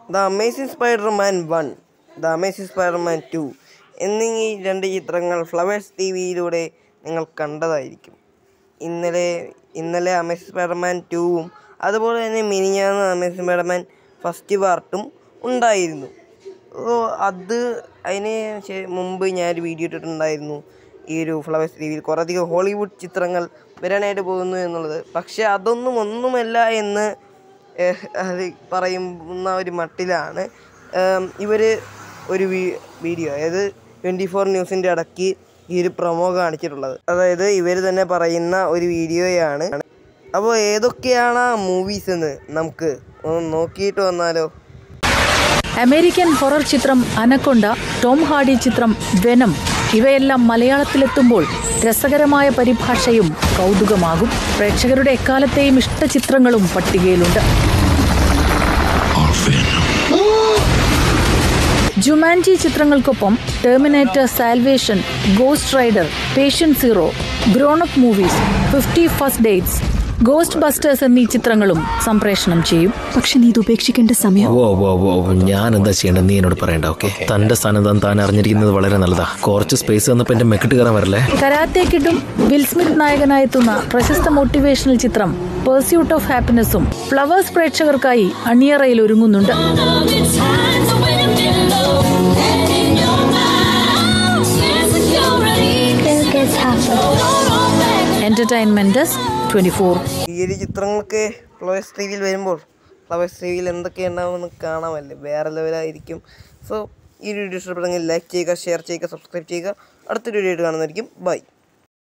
the amazing Spiderman one the amazing Spiderman two എന്നീ രണ്ട് ചിത്രങ്ങൾ ഫ്ലവേഴ്സ് ടി വിയിലൂടെ നിങ്ങൾ കണ്ടതായിരിക്കും ഇന്നലെ ഇന്നലെ അമേസിംഗ് സ്പൈഡർമാൻ ടൂവും അതുപോലെ തന്നെ മിനിഞ്ഞാന്ന് അമേസിംഗ് സ്പൈഡർമാൻ ഫസ്റ്റ് പാർട്ടും ഉണ്ടായിരുന്നു ഓ അത് അതിന് ശേ- മുമ്പ് ഞാനൊരു വീഡിയോ ഇട്ടിട്ടുണ്ടായിരുന്നു ഈ ഒരു ഫ്ലവേഴ്സ് ടി വിയിൽ കുറേയധികം ഹോളിവുഡ് ചിത്രങ്ങൾ വരാനായിട്ട് പോകുന്നു എന്നുള്ളത് പക്ഷേ അതൊന്നും ഒന്നുമല്ല എന്ന് ഏഹ്, അത് പറയുന്ന ഒരു മട്ടിലാണ് ഇവർ ഒരു വീ- വീഡിയോ അതായത് ട്വൻറ്റി ഫോർ ന്യൂസിൻ്റെ ഇടയ്ക്ക് ഈ ഒരു പ്രൊമോ കാണിച്ചിട്ടുള്ളത് അതായത് ഇവർ തന്നെ പറയുന്ന ഒരു വീഡിയോയാണ് അപ്പോൾ ഏതൊക്കെയാണ് ആ മൂവീസ് എന്ന് നമുക്ക് ഒന്ന് നോക്കിയിട്ട് വന്നാലോ അമേരിക്കൻ ഹൊറർ ചിത്രം അനക്കൊണ്ട ടോം ഹാർഡി ചിത്രം വെനം ഇവയെല്ലാം മലയാളത്തിലെത്തുമ്പോൾ രസകരമായ പരിഭാഷയും കൗതുകമാകും പ്രേക്ഷകരുടെ എക്കാലത്തെയും ഇഷ്ടചിത്രങ്ങളും പട്ടികയിലുണ്ട് ജുമാൻജി ചിത്രങ്ങൾക്കൊപ്പം Terminator Salvation Ghost Rider Patient Zero grownup movies Fifty First Dates Ghostbusters എന്നീ ചിത്രങ്ങളും സംപ്രേഷണം ചെയ്യും പക്ഷെ നീ ഇത് ഉപേക്ഷിക്കേണ്ട സമയം ഓ ഓ ഓ ഓ, ഞാൻ എന്താ ചെയ്യേണ്ടത് നീ എന്നോട് പറയണ്ട ഓക്കെ തന്റെ സ്ഥാനം താൻ താൻ അറിഞ്ഞിരിക്കുന്നത് വളരെ നല്ലതാ കുറച്ച് സ്പേസ് തന്നപ്പോ എന്റെ മെക്കിട്ട് കയറാൻ വരല്ലേ കരാത്തെ കിഡും വിൽ സ്മിത്ത് നായകനായെത്തുന്ന പ്രശസ്ത മോട്ടിവേഷണൽ ചിത്രം പേഴ്സ്യൂട്ട് ഓഫ് ഹാപ്പിനെസ്സും ഫ്ലവേഴ്സ് പ്രേക്ഷകർക്കായി അണിയറയിൽ ഒരുങ്ങുന്നുണ്ട് എന്റർടൈൻമെന്റ് ട്വന്റി ഫോർ ഈ ഒരു ചിത്രങ്ങളൊക്കെ ഫ്ലവേഴ്സ് ടി വിയിൽ വരുമ്പോൾ ഫ്ലവേഴ്സ് ടി വിയിൽ എന്തൊക്കെ ഉണ്ടാവുമെന്ന് കാണാമല്ലേ വേറെ ലെവലായിരിക്കും സോ ഈ ഒരു വീഡിയോ ഇഷ്ടപ്പെടുമെങ്കിൽ ലൈക്ക് ചെയ്യുക ഷെയർ ചെയ്യുക സബ്സ്ക്രൈബ് ചെയ്യുക അടുത്തൊരു വീഡിയോ ആയിട്ട് കാണുന്നതായിരിക്കും ബൈ